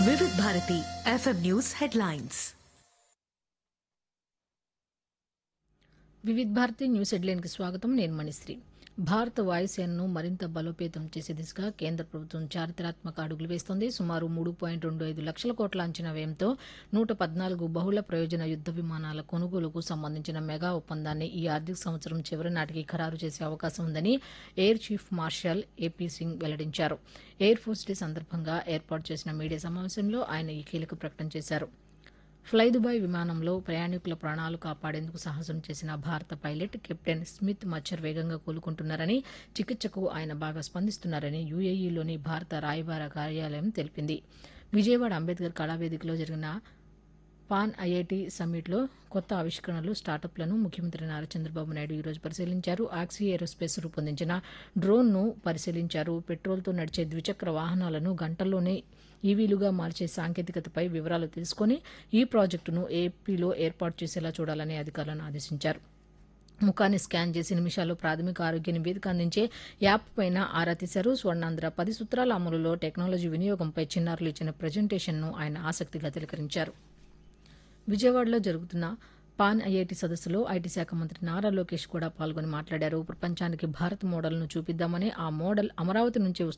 వివిధ Bharati FM news headlines Vividh Bharati news హెడ్లైన్కి స్వాగతం నేను మణిశ్రీ భారత వాయుసేనను మరింత బలోపేతం చేసే దిశగా కేంద్ర ప్రభుత్వం చారిత్రాత్మక అడుగులు వేస్తోంది సుమారు మూడు పాయింట్ రెండు ఐదు లక్షల కోట్ల అంచనా వ్యయంతో నూట పద్నాలుగు బహుళ ప్రయోజన యుద్ద విమానాల కొనుగోలుకు సంబంధించిన మెగా ఒప్పందాన్ని ఈ ఆర్థిక సంవత్సరం చివరి నాటికి ఖరారు చేసే అవకాశం ఉందని air chief marshal A P Singh వెల్లడించారు ఎయిర్ ఫోర్స్ డే సందర్భంగా ఏర్పాటు చేసిన మీడియా సమావేశంలో ఆయన ఈ కీలక ప్రకటన చేశారు ఫ్లై దుబాయ్ విమానంలో ప్రయాణికుల ప్రాణాలు కాపాడేందుకు సాహసం చేసిన భారత పైలట్ కెప్టెన్ స్మిత్ మచ్చర్ వేగంగా కోలుకుంటున్నారని చికిత్సకు ఆయన బాగా స్పందిస్తున్నారని యుఏఈలోని భారత రాయబార కార్యాలయం తెలిపింది విజయవాడ అంబేద్కర్ కళావేదికలో జరిగిన పాన్ ఐఐటి సమ్మిట్లో కొత్త ఆవిష్కరణలు స్టార్టప్లను ముఖ్యమంత్రి నారా చంద్రబాబు నాయుడు ఈరోజు పరిశీలించారు ఆక్సీ ఏరోస్పేస్ రూపొందించిన డ్రోన్ను పరిశీలించారు పెట్రోల్తో నడిచే ద్విచక్ర వాహనాలను గంటల్లోనే ఈవీలుగా మార్చే సాంకేతికతపై వివరాలు తెలుసుకుని ఈ ప్రాజెక్టును ఏపీలో ఏర్పాటు చేసేలా చూడాలని అధికారులను ఆదేశించారు ముఖాన్ని స్కాన్ చేసి నిమిషాల్లో ప్రాథమిక ఆరోగ్య నివేదిక అందించే యాప్ పైన ఆరా తీశారు స్వర్ణాంధ్ర పది సూత్రాల అమలులో టెక్నాలజీ వినియోగంపై చిన్నారులు ఇచ్చిన ప్రజెంటేషన్ను ఆయన ఆసక్తిగా తిలకరించారు విజయవాడలో జరుగుతున్న పాన్ ఐఐటి సదస్సులో ఐటీ శాఖ మంత్రి నారా లోకేష్ కూడా పాల్గొని మాట్లాడారు ప్రపంచానికి భారత్ మోడల్ను చూపిద్దామని ఆ మోడల్ అమరావతి నుంచి